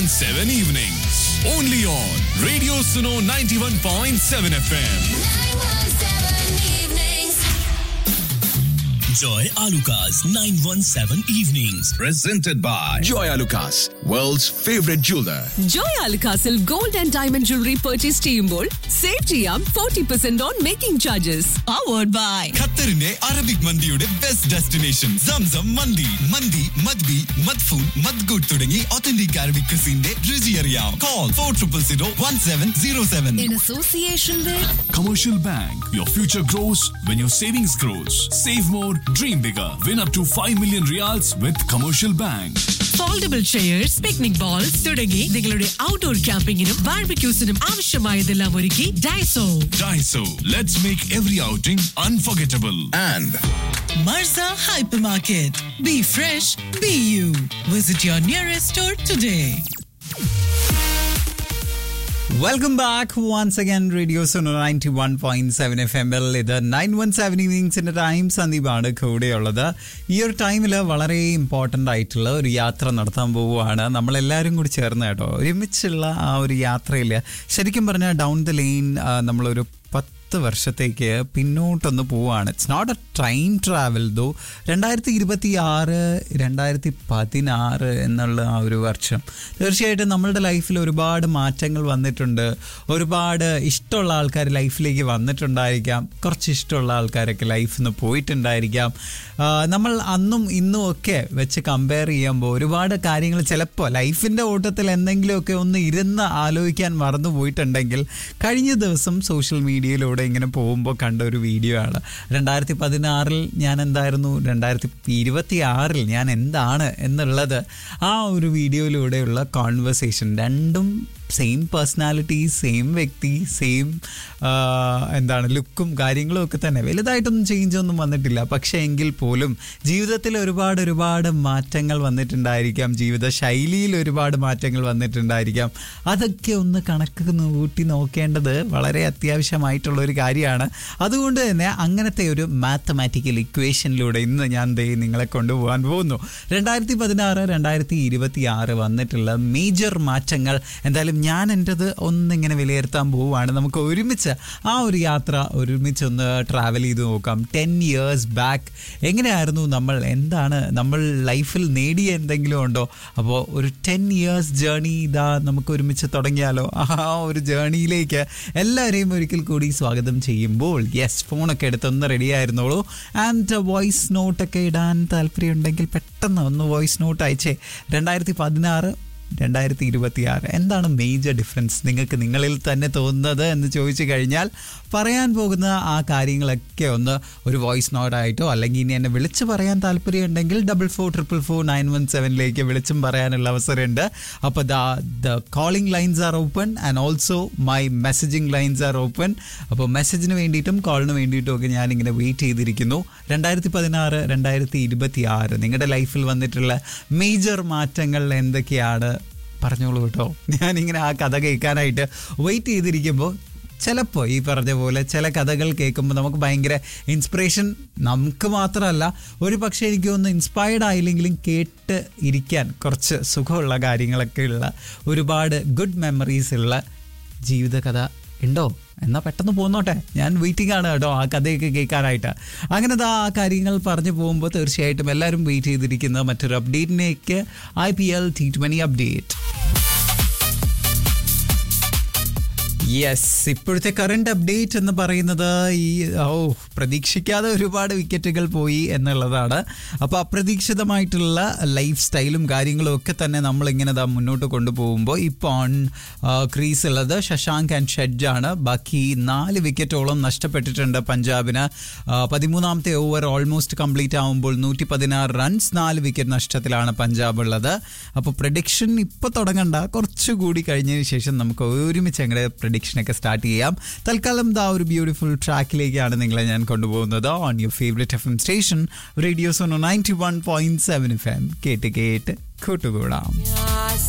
917 evenings. Only on Radio Suno 91.7 FM. Joy Alukas 917 Evenings. Presented by Joy Lucas, world's favorite jeweler. ജോയ് അൽക്കാസിൽ gold and diamond jewellery purchase ചെയ്യുമ്പോൾ save ചെയ്യാം forty percent on making charges powered by ഖത്തറിന്റെ Arabic മന്തിയുടെ best destination Zamzam മന്തി മന്തി മദ്ബി മദ്ഫൂൺ മദ്ഗുഡ് തുടങ്ങി ഒത്തന്റിക് അറബിക് ക്രിസിന്റെ രുചി അറിയാം call four triple zero one seven zero seven in association with Commercial Bank. Your future grows when your savings grows. Save more, dream bigger. Win up to 5 million reals with Commercial Bank. Foldable chairs picnic bowls തുടങ്ങി നിങ്ങളുടെ outdoor ക്യാമ്പിങ്ങിനും ബാർബിക്യൂസിനും ആവശ്യമായതെല്ലാം ഒരുക്കി Daiso Daiso. Let's make every outing unforgettable. And Marza hypermarket B fresh B you visit your nearest store today welcome back once again radio Sono ninety one point seven F M L ഇത് nine one seven ഈവനിങ്സിന്റെ time സന്ദീപാണ് കൂടെയുള്ളത് ഈ ഒരു ടൈമിൽ വളരെ important ആയിട്ടുള്ള ഒരു യാത്ര നടത്താൻ പോവുകയാണ് നമ്മളെല്ലാവരും കൂടി ചേർന്ന് കേട്ടോ ഒരുമിച്ചുള്ള ആ ഒരു യാത്രയിൽ ശരിക്കും പറഞ്ഞാൽ ഡൗൺ ദ ലൈൻ നമ്മളൊരു പത്ത് വർഷത്തേക്ക് പിന്നോട്ടൊന്ന് പോവുകയാണ് it's not a time travel though രണ്ടായിരത്തി ഇരുപത്തി ആറ് രണ്ടായിരത്തി പതിനാറ് എന്നുള്ള ആ ഒരു വർഷം തീർച്ചയായിട്ടും നമ്മളുടെ ലൈഫിൽ ഒരുപാട് മാറ്റങ്ങൾ വന്നിട്ടുണ്ട് ഒരുപാട് ഇഷ്ടമുള്ള ആൾക്കാർ ലൈഫിലേക്ക് വന്നിട്ടുണ്ടായിരിക്കാം കുറച്ച് ഇഷ്ടമുള്ള ആൾക്കാരൊക്കെ ലൈഫിൽ നിന്ന് പോയിട്ടുണ്ടായിരിക്കാം ആ, നമ്മൾ അന്നും ഇന്നും ഒക്കെ വെച്ച് കമ്പയർ ചെയ്യുമ്പോൾ ഒരുപാട് കാര്യങ്ങൾ ചിലപ്പോൾ ലൈഫിൻ്റെ ഓട്ടത്തിൽ എന്തെങ്കിലുമൊക്കെ ഒന്ന് ഇരുന്ന് ആലോചിക്കാൻ മറന്നു പോയിട്ടുണ്ടെങ്കിൽ കഴിഞ്ഞ ദിവസം സോഷ്യൽ മീഡിയയിലൂടെ ഇങ്ങനെ പോകുമ്പോൾ കണ്ട ഒരു വീഡിയോ ആണ് രണ്ടായിരത്തി പതിനാറിൽ ഞാൻ എന്തായിരുന്നു രണ്ടായിരത്തി ഇരുപത്തി ആറിൽ ഞാൻ എന്താണ് എന്നുള്ളത് ആ ഒരു വീഡിയോയിലൂടെയുള്ള കോൺവെർസേഷൻ രണ്ടും സെയിം പേഴ്സണാലിറ്റി സെയിം വ്യക്തി സെയിം എന്താണ് ലുക്കും കാര്യങ്ങളും ഒക്കെ തന്നെ വലുതായിട്ടൊന്നും ചേഞ്ച് ഒന്നും വന്നിട്ടില്ല പക്ഷേ എങ്കിൽ പോലും ജീവിതത്തിൽ ഒരുപാട് ഒരുപാട് മാറ്റങ്ങൾ വന്നിട്ടുണ്ടായിരിക്കാം ജീവിത ശൈലിയിൽ ഒരുപാട് മാറ്റങ്ങൾ വന്നിട്ടുണ്ടായിരിക്കാം അതൊക്കെ ഒന്ന് കണക്ക് കൂട്ടി നോക്കേണ്ടത് വളരെ അത്യാവശ്യമായിട്ടുള്ള ഒരു കാര്യമാണ് അതുകൊണ്ട് തന്നെ അങ്ങനത്തെ ഒരു മാത്തമാറ്റിക്കൽ ഇക്വേഷനിലൂടെ ഇന്ന് ഞാൻ ദേ നിങ്ങളെ കൊണ്ടുപോകാൻ പോകുന്നു രണ്ടായിരത്തി പതിനാറ് രണ്ടായിരത്തി ഇരുപത്തി ആറ് വന്നിട്ടുള്ള മേജർ മാറ്റങ്ങൾ എന്തായാലും ഞാൻ എൻ്റെത് ഒന്നിങ്ങനെ വിലയിരുത്താൻ പോവുകയാണ് നമുക്ക് ഒരുമിച്ച് ആ ഒരു യാത്ര ഒരുമിച്ച് ഒന്ന് ട്രാവൽ ചെയ്ത് നോക്കാം ടെൻ ഇയേഴ്സ് ബാക്ക് എങ്ങനെയായിരുന്നു നമ്മൾ എന്താണ് നമ്മൾ ലൈഫിൽ നേടിയ എന്തെങ്കിലും ഉണ്ടോ അപ്പോൾ ഒരു ടെൻ ഇയേഴ്സ് ജേണി ഇതാ നമുക്ക് ഒരുമിച്ച് തുടങ്ങിയാലോ ആ ഒരു ജേണിയിലേക്ക് എല്ലാവരെയും ഒരിക്കൽ കൂടി സ്വാഗതം ചെയ്യുമ്പോൾ യെസ് ഫോണൊക്കെ എടുത്തൊന്ന് റെഡി ആയിരുന്നോളൂ ആൻഡ് വോയിസ് നോട്ടൊക്കെ ഇടാൻ താല്പര്യമുണ്ടെങ്കിൽ പെട്ടെന്ന് ഒന്ന് വോയിസ് നോട്ട് അയച്ചേ രണ്ടായിരത്തി പതിനാറ് രണ്ടായിരത്തി ഇരുപത്തി ആറ് എന്താണ് മേജർ ഡിഫറൻസ് നിങ്ങൾക്ക് നിങ്ങളിൽ തന്നെ തോന്നുന്നത് എന്ന് ചോദിച്ചു കഴിഞ്ഞാൽ പറയാൻ പോകുന്ന ആ കാര്യങ്ങളൊക്കെ ഒന്ന് ഒരു വോയിസ് നോട്ടായിട്ടോ അല്ലെങ്കിൽ ഇനി എന്നെ വിളിച്ച് പറയാൻ താല്പര്യമുണ്ടെങ്കിൽ double four triple four nine one സെവനിലേക്ക് വിളിച്ചും പറയാനുള്ള അവസരമുണ്ട് അപ്പോൾ the the calling lines are open and also my messaging lines are open അപ്പോൾ മെസ്സേജിന് വേണ്ടിയിട്ടും കോളിന് വേണ്ടിയിട്ടും ഒക്കെ ഞാനിങ്ങനെ വെയിറ്റ് ചെയ്തിരിക്കുന്നു രണ്ടായിരത്തി പതിനാറ് രണ്ടായിരത്തി ഇരുപത്തി ആറ് നിങ്ങളുടെ ലൈഫിൽ വന്നിട്ടുള്ള മേജർ മാറ്റങ്ങൾ എന്തൊക്കെയാണ് പറഞ്ഞോളൂ കേട്ടോ ഞാനിങ്ങനെ ആ കഥ കേൾക്കാനായിട്ട് വെയിറ്റ് ചെയ്തിരിക്കുമ്പോൾ ചിലപ്പോൾ ഈ പറഞ്ഞ പോലെ ചില കഥകൾ കേൾക്കുമ്പോൾ നമുക്ക് ഭയങ്കര ഇൻസ്പിറേഷൻ നമുക്ക് മാത്രമല്ല ഒരു പക്ഷേ എനിക്ക് ഒന്ന് ഇൻസ്പയർഡ് ആയില്ലെങ്കിലും കേട്ട് ഇരിക്കാൻ കുറച്ച് സുഖമുള്ള കാര്യങ്ങളൊക്കെ ഉള്ള ഒരുപാട് ഗുഡ് മെമ്മറീസ് ഉള്ള ജീവിതകഥ ഉണ്ടോ എന്നാൽ പെട്ടെന്ന് പോന്നോട്ടെ ഞാൻ വെയിറ്റിംഗ് ആണ് കേട്ടോ ആ കഥയൊക്കെ കേൾക്കാനായിട്ട് അങ്ങനെ ദാ ആ കാര്യങ്ങൾ പറഞ്ഞു പോകുമ്പോൾ തീർച്ചയായിട്ടും എല്ലാവരും വെയിറ്റ് ചെയ്തിരിക്കുന്ന മറ്റൊരു അപ്ഡേറ്റിലേക്ക് I P L T twenty update yes ഇപ്പോഴത്തെ കറണ്ട് അപ്ഡേറ്റ് എന്ന് പറയുന്നത് ഈ ഓ പ്രതീക്ഷിക്കാതെ ഒരുപാട് വിക്കറ്റുകൾ പോയി എന്നുള്ളതാണ് അപ്പോൾ അപ്രതീക്ഷിതമായിട്ടുള്ള ലൈഫ് സ്റ്റൈലും കാര്യങ്ങളും ഒക്കെ തന്നെ നമ്മളിങ്ങനെ ദാ മുന്നോട്ട് കൊണ്ടുപോകുമ്പോൾ ഇപ്പോൾ ഓൺ ക്രീസ് ഉള്ളത് ശശാങ്ക് ആൻഡ് ഷെഡ്ജാണ് ബാക്കി നാല് വിക്കറ്റോളം നഷ്ടപ്പെട്ടിട്ടുണ്ട് പഞ്ചാബിന് ആ, പതിമൂന്നാമത്തെ ഓവർ ഓൾമോസ്റ്റ് കംപ്ലീറ്റ് ആകുമ്പോൾ നൂറ്റി പതിനാറ് റൺസ് നാല് വിക്കറ്റ് നഷ്ടത്തിലാണ് പഞ്ചാബ് ഉള്ളത് അപ്പോൾ പ്രഡിക്ഷൻ ഇപ്പോൾ തുടങ്ങണ്ട കുറച്ചുകൂടി കഴിഞ്ഞതിന് ശേഷം നമുക്ക് ഒരുമിച്ച് ഞങ്ങളുടെ പ്രഡിക്ഷനൊക്കെ സ്റ്റാർട്ട് ചെയ്യാം തൽക്കാലം ദാ ഒരു ബ്യൂട്ടിഫുൾ ട്രാക്കിലേക്കാണ് നിങ്ങളെ ഞാൻ കൊണ്ടുപോകുന്നത് on your favourite F M station radio Sono ninety one point seven F M കേട്ട് കേട്ട് കൂട്ടുകൂടാം